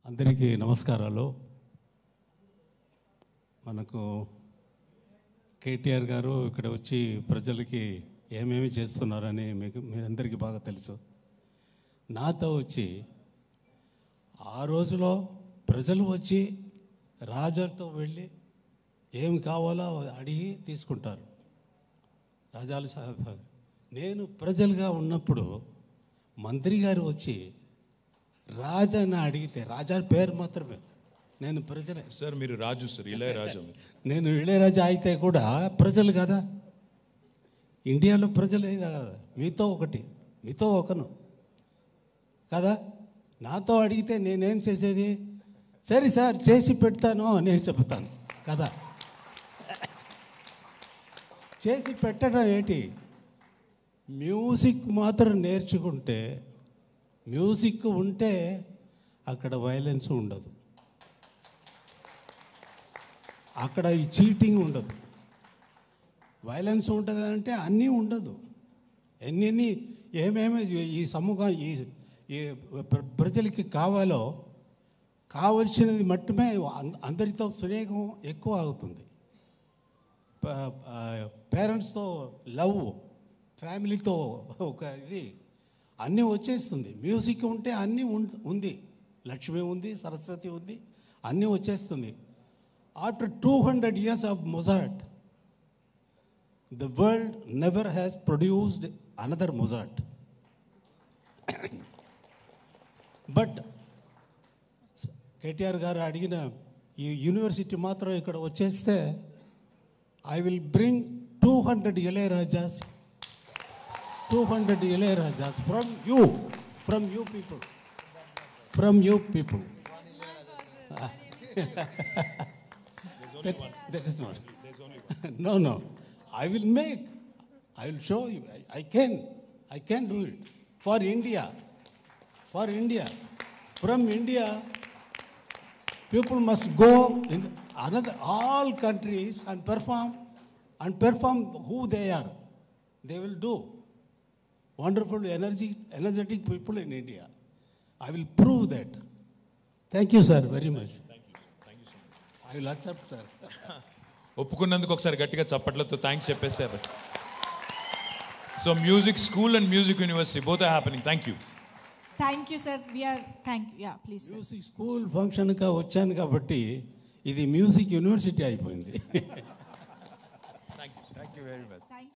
అందరికీ నమస్కారాలు మనకు కేటీఆర్ గారు ఇక్కడ వచ్చి ప్రజలకి ఏమేమి చేస్తున్నారని మీకు మీరందరికీ బాగా తెలుసు నాతో వచ్చి ఆ రోజులో ప్రజలు వచ్చి రాజాతో వెళ్ళి ఏమి కావాలో అడిగి తీసుకుంటారు రాజాల సాహెబ్ నేను ప్రజలుగా ఉన్నప్పుడు మంత్రి గారు వచ్చి రాజాని అడిగితే రాజా పేరు మాత్రమే నేను ప్రజలే సార్ మీరు రాజు సార్ ఇళయరాజా మీరు నేను ఇళయరాజా అయితే కూడా ప్రజలు కదా ఇండియాలో ప్రజలే కదా మీతో ఒకటి మీతో ఒకను కదా నాతో అడిగితే నేనేం చేసేది సరే సార్ చేసి పెడతాను అని చెప్తాను కదా చేసి పెట్టడం ఏంటి మ్యూజిక్ మాత్రం నేర్చుకుంటే మ్యూజిక్ ఉంటే అక్కడ వైలెన్స్ ఉండదు అక్కడ ఈ చీటింగ్ ఉండదు వైలెన్స్ ఉంటుంది అంటే అన్నీ ఉండదు ఎన్ని ఏమేమి ఈ సమూహం ఈ ఈ ప్ర- ప్రజలకి కావాలో కావలసినది మట్టుమే అం- అందరితో స్నేహం ఎక్కువ అవుతుంది పేరెంట్స్తో లవ్ ఫ్యామిలీతో ఒక ఇది అన్నీ వచ్చేస్తుంది మ్యూజిక్ ఉంటే అన్నీ ఉం- ఉంది లక్ష్మి ఉంది సరస్వతి ఉంది అన్నీ వచ్చేస్తుంది after two hundred years of Mozart the world never has produced another Mozart but KTR garu అడిగిన ఈ యూనివర్సిటీ మాత్రం ఇక్కడ వచ్చేస్తే I will bring two hundred Ilaiyarajas two hundred Ilaiyarajas from you from you people from you people that is not. no, no. I will make. I will show you. I, I can. I can do it for India. For India. From India, people must go in another all countries and perform and perform who they are. They will do. Wonderful, energy, energetic people in India. I will prove that. Thank you, sir, very much. I will accept, sir. ఒప్పుకున్నందుకు ఒకసారి గట్టిగా చప్పట్లతో thanks చెప్పేశారు so music school and music university both are happening thank you thank you sir we're thank you yeah please music school ఫంక్షన్గా వచ్చాను కాబట్టి ఇది music university అయిపోయింది థ్యాంక్